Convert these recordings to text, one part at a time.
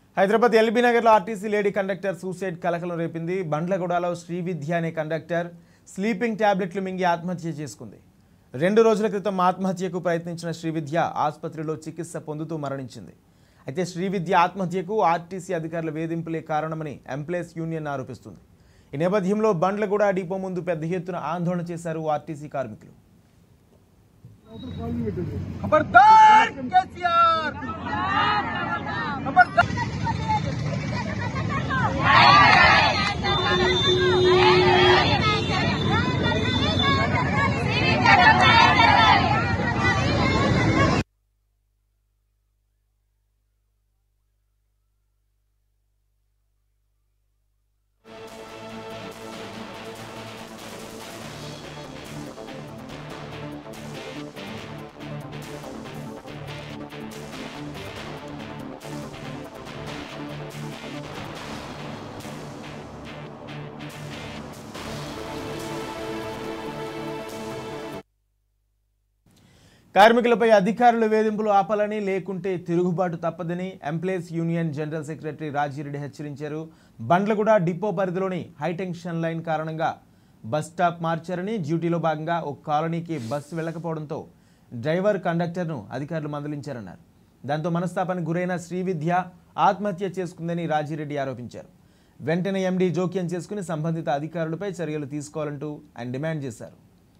Hyderabad LB నగర్లో RTC lady conductor suicide కలకలం రేపింది బండ్లగూడలో శ్రీవిద్య అనే కండక్టర్ స్లీపింగ్ టాబ్లెట్లు మింగి ఆత్మహత్య చేసుకుంది రెండు రోజుల క్రితం ఆత్మహత్యకు ప్రయత్నించిన శ్రీవిద్య ఆసుపత్రిలో చికిత్స పొందుతూ మరణించింది అయితే శ్రీవిద్య ఆత్మహత్యకు ఆర్టీసీ అధికారుల వేధింపులే కారణమని ఎంప్లాయీస్ యూనియన్ ఆరోపిస్తుంది ఈ నేపథ్యంలో బండ్లగూడ డిపో ముందు పెద్ద ఎత్తున ఆందోళన చేశారు ఆర్టీసీ కార్మికులు खबरदार केसीआर खबरदार కార్మికులపై అధికారులు వేధింపులు ఆపాలని లేకుంటే తిరుగుబాటు తప్పదని employees union general secretary Rajireddy హెచ్చరించారు బండ్లగూడ డిపో పరిధిలోని హైటెన్షన్ లైన్ కారణంగా బస్ స్టాప్ మార్చారని డ్యూటీలో భాగంగా ఒక కాలనీకి బస్సు వెళ్ళకపోవడంతో డ్రైవర్ కండక్టర్ను అధికారులు మందలించారన్నారు దాంతో మనస్తాపానికి గురైన శ్రీవిద్య ఆత్మహత్య చేసుకుందని రాజిరెడ్డి ఆరోపించారు వెంటనే ఎండీ జోక్యం చేసుకుని సంబంధిత అధికారులపై చర్యలు తీసుకోవాలంటూ ఆయన డిమాండ్ చేశారు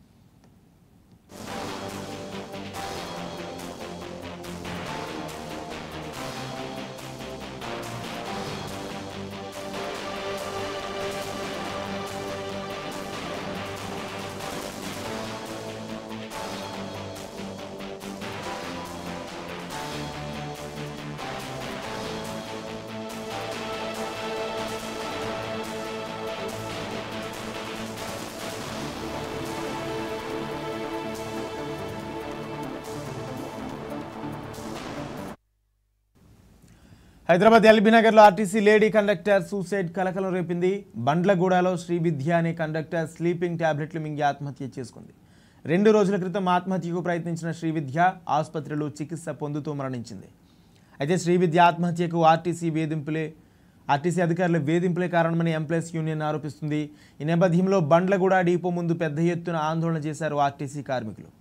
హైదరాబాద్ ఎల్బీ నగర్లో ఆర్టీసీ లేడీ కండక్టర్ సూసైడ్ కలకలం రేపింది బండ్లగూడలో శ్రీవిద్య అనే కండక్టర్ స్లీపింగ్ టాబ్లెట్లు మింగి ఆత్మహత్య చేసుకుంది రెండు రోజుల క్రితం ఆత్మహత్యకు ప్రయత్నించిన శ్రీవిద్య ఆసుపత్రిలో చికిత్స పొందుతూ మరణించింది అయితే శ్రీవిద్య ఆత్మహత్యకు ఆర్టీసీ వేధింపులే ఆర్టీసీ అధికారుల వేధింపులే కారణమని ఎంప్లాయీస్ యూనియన్ ఆరోపిస్తుంది ఈ నేపథ్యంలో బండ్లగూడ డిపో ముందు పెద్ద ఎత్తున ఆందోళన చేశారు ఆర్టీసీ కార్మికులు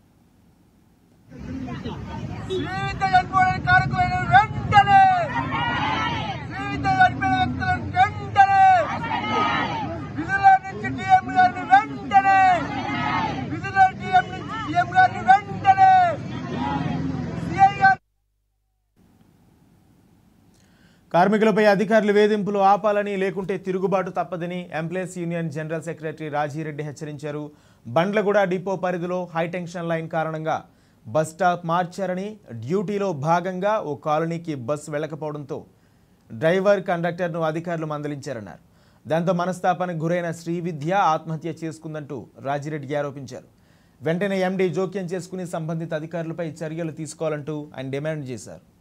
శ్రీవిద్య చనిపోవడానికి కారకులైన వెంటనే శ్రీవిద్య చనిపోయిన వ్యక్తులను వెంటనే విధుల నుంచి డిఎం గారిని వెంటనే విధుల డిఎం నుంచి డిఎం గారిని వెంటనే సిఐ గారు కార్మికులపై అధికారులు వేధింపులు ఆపాలని లేకుంటే తిరుగుబాటు తప్పదని employees union general secretary Rajireddy హెచ్చరించారు బండ్లగూడ డిపో పరిధిలో హైటెన్షన్ లైన్ కారణంగా బస్ స్టాప్ మార్చారని డ్యూటీలో భాగంగా ఓ కాలనీకి బస్సు వెళ్ళకపోవడంతో డ్రైవర్ కండక్టర్ను అధికారులు మందలించారన్నారు దాంతో మనస్తాపానికి గురైన శ్రీవిద్య ఆత్మహత్య చేసుకుందంటూ రాజిరెడ్డి ఆరోపించారు వెంటనే ఎండీ జోక్యం చేసుకుని సంబంధిత అధికారులపై చర్యలు తీసుకోవాలంటూ ఆయన డిమాండ్ చేశారు